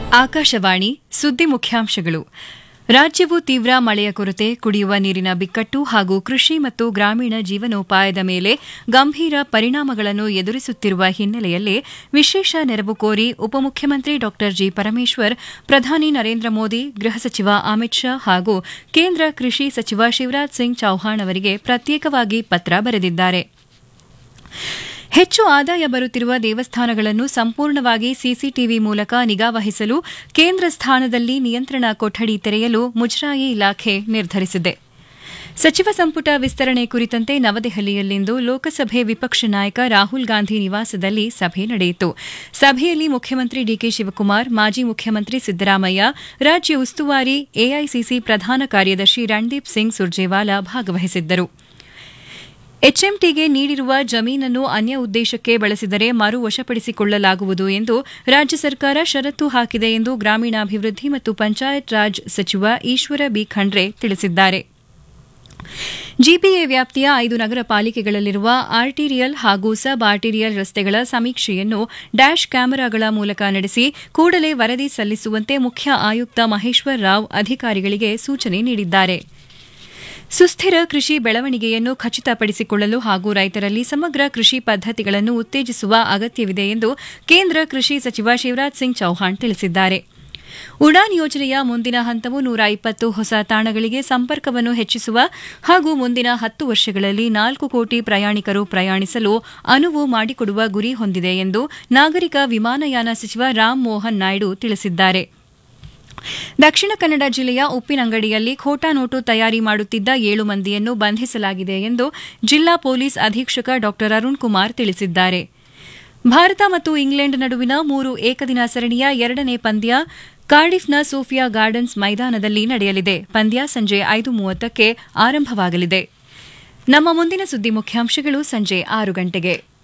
ಆಕಾಶವಾಣಿ ಸುದ್ದಿ ಮುಖ್ಯಾಂಶಗಳು ರಾಜ್ಯವು ತೀವ್ರ ಮಳೆಯ ಕೊರತೆ ಕುಡಿಯುವ ನೀರಿನ ಬಿಕ್ಕಟ್ಟು ಹಾಗೂ ಕೃಷಿ ಮತ್ತು ಗ್ರಾಮೀಣ ಜೀವನೋಪಾಯದ ಮೇಲೆ ಗಂಭೀರ ಪರಿಣಾಮಗಳನ್ನು ಎದುರಿಸುತ್ತಿರುವ ಹಿನ್ನೆಲೆಯಲ್ಲಿ ವಿಶೇಷ ನೆರವು ಕೋರಿ ಉಪಮುಖ್ಯಮಂತ್ರಿ ಡಾ ಜಿ ಪರಮೇಶ್ವರ್ ಪ್ರಧಾನಿ ನರೇಂದ್ರ ಮೋದಿ ಗೃಹ ಸಚಿವ ಅಮಿತ್ ಶಾ ಹಾಗೂ ಕೇಂದ್ರ ಕೃಷಿ ಸಚಿವ ಶಿವರಾಜ್ ಸಿಂಗ್ ಚೌಹಾಣ್ ಅವರಿಗೆ ಪ್ರತ್ಯೇಕವಾಗಿ ಪತ್ರ ಬರೆದಿದ್ದಾರೆ ಹೆಚ್ಚು ಆದಾಯ ಬರುತ್ತಿರುವ ದೇವಸ್ಥಾನಗಳನ್ನು ಸಂಪೂರ್ಣವಾಗಿ ಸಿಸಿಟಿವಿ ಮೂಲಕ ನಿಗಾವಹಿಸಲು ಕೇಂದ್ರ ಸ್ಥಾನದಲ್ಲಿ ನಿಯಂತ್ರಣ ಕೊಠಡಿ ತೆರೆಯಲು ಮುಜರಾಯಿ ಇಲಾಖೆ ನಿರ್ಧರಿಸಿದೆ ಸಚಿವ ಸಂಪುಟ ವಿಸ್ತರಣೆ ಕುರಿತಂತೆ ನವದೆಹಲಿಯಲ್ಲಿಂದು ಲೋಕಸಭೆ ವಿಪಕ್ಷ ನಾಯಕ ರಾಹುಲ್ ಗಾಂಧಿ ನಿವಾಸದಲ್ಲಿ ಸಭೆ ನಡೆಯಿತು ಸಭೆಯಲ್ಲಿ ಮುಖ್ಯಮಂತ್ರಿ ಡಿಕೆ ಶಿವಕುಮಾರ್ ಮಾಜಿ ಮುಖ್ಯಮಂತ್ರಿ ಸಿದ್ದರಾಮಯ್ಯ ರಾಜ್ಯ ಉಸ್ತುವಾರಿ ಎಐಸಿಸಿ ಪ್ರಧಾನ ಕಾರ್ಯದರ್ಶಿ ರಣದೀಪ್ ಸಿಂಗ್ ಸುರ್ಜೇವಾಲಾ ಭಾಗವಹಿಸಿದ್ದರು ಎಚ್ಎಂಟಿಗೆ ನೀಡಿರುವ ಜಮೀನನ್ನು ಅನ್ಯ ಉದ್ದೇಶಕ್ಕೆ ಬಳಸಿದರೆ ಮರು ವಶಪಡಿಸಿಕೊಳ್ಳಲಾಗುವುದು ಎಂದು ರಾಜ್ಯ ಸರ್ಕಾರ ಷರತ್ತು ಹಾಕಿದೆ ಎಂದು ಗ್ರಾಮೀಣಾಭಿವೃದ್ಧಿ ಮತ್ತು ಪಂಚಾಯತ್ ರಾಜ್ ಸಚಿವ ಈಶ್ವರ ಬಿ ಖಂಡ್ರೆ ತಿಳಿಸಿದ್ದಾರೆ ಜಿಪಿಎ ವ್ಯಾಪ್ತಿಯ ಐದು ನಗರ ಪಾಲಿಕೆಗಳಲ್ಲಿರುವ ಆರ್ಟಿರಿಯಲ್ ಹಾಗೂ ಸಬ್ ಆರ್ಟಿರಿಯಲ್ ರಸ್ತೆಗಳ ಸಮೀಕ್ಷೆಯನ್ನು ಡ್ಯಾಶ್ ಕ್ಯಾಮೆರಾಗಳ ಮೂಲಕ ನಡೆಸಿ ಕೂಡಲೇ ವರದಿ ಸಲ್ಲಿಸುವಂತೆ ಮುಖ್ಯ ಆಯುಕ್ತ ಮಹೇಶ್ವರ್ ರಾವ್ ಅಧಿಕಾರಿಗಳಿಗೆ ಸೂಚನೆ ನೀಡಿದ್ದಾರೆ ಸುಸ್ಥಿರ ಕೃಷಿ ಬೆಳವಣಿಗೆಯನ್ನು ಖಚಿತಪಡಿಸಿಕೊಳ್ಳಲು ಹಾಗೂ ರೈತರಲ್ಲಿ ಸಮಗ್ರ ಕೃಷಿ ಪದ್ದತಿಗಳನ್ನು ಉತ್ತೇಜಿಸುವ ಅಗತ್ಯವಿದೆ ಎಂದು ಕೇಂದ್ರ ಕೃಷಿ ಸಚಿವ ಶಿವರಾಜ್ ಸಿಂಗ್ ಚೌಹಾಣ್ ತಿಳಿಸಿದ್ದಾರೆ ಉಡಾನ್ ಯೋಜನೆಯ ಮುಂದಿನ ಹಂತವು ನೂರ ಇಪ್ಪತ್ತು ಹೊಸ ತಾಣಗಳಿಗೆ ಸಂಪರ್ಕವನ್ನು ಹೆಚ್ಚಿಸುವ ಹಾಗೂ ಮುಂದಿನ ಹತ್ತು ವರ್ಷಗಳಲ್ಲಿ ನಾಲ್ಕು ಕೋಟಿ ಪ್ರಯಾಣಿಕರು ಪ್ರಯಾಣಿಸಲು ಅನುವು ಮಾಡಿಕೊಡುವ ಗುರಿ ಹೊಂದಿದೆ ಎಂದು ನಾಗರಿಕ ವಿಮಾನಯಾನ ಸಚಿವ ರಾಮ್ ಮೋಹನ್ ನಾಯ್ಡು ತಿಳಿಸಿದ್ದಾರೆ ದಕ್ಷಿಣ ಕನ್ನಡ ಜಿಲ್ಲೆಯ ಉಪ್ಪಿನಂಗಡಿಯಲ್ಲಿ ಖೋಟಾ ನೋಟು ತಯಾರಿ ಮಾಡುತ್ತಿದ್ದ ಏಳು ಮಂದಿಯನ್ನು ಬಂಧಿಸಲಾಗಿದೆ ಎಂದು ಜಿಲ್ಲಾ ಪೊಲೀಸ್ ಅಧೀಕ್ಷಕ ಡಾ ಅರುಣ್ ಕುಮಾರ್ ತಿಳಿಸಿದ್ದಾರೆ ಭಾರತ ಮತ್ತು ಇಂಗ್ಲೆಂಡ್ ನಡುವಿನ ಮೂರು ಏಕದಿನ ಸರಣಿಯ ಎರಡನೇ ಪಂದ್ಯ ಕಾರ್ಡಿಫ್ನ ಸೋಫಿಯಾ ಗಾರ್ಡನ್ಸ್ ಮೈದಾನದಲ್ಲಿ ನಡೆಯಲಿದೆ ಪಂದ್ಯ ಸಂಜೆ ಐದು ಮೂವತ್ತಕ್ಕೆ ಆರಂಭವಾಗಲಿದೆ ನಮ್ಮ ಮುಂದಿನ ಸುದ್ದಿ ಮುಖ್ಯಾಂಶಗಳು ಸಂಜೆ ಆರು ಗಂಟೆಗೆ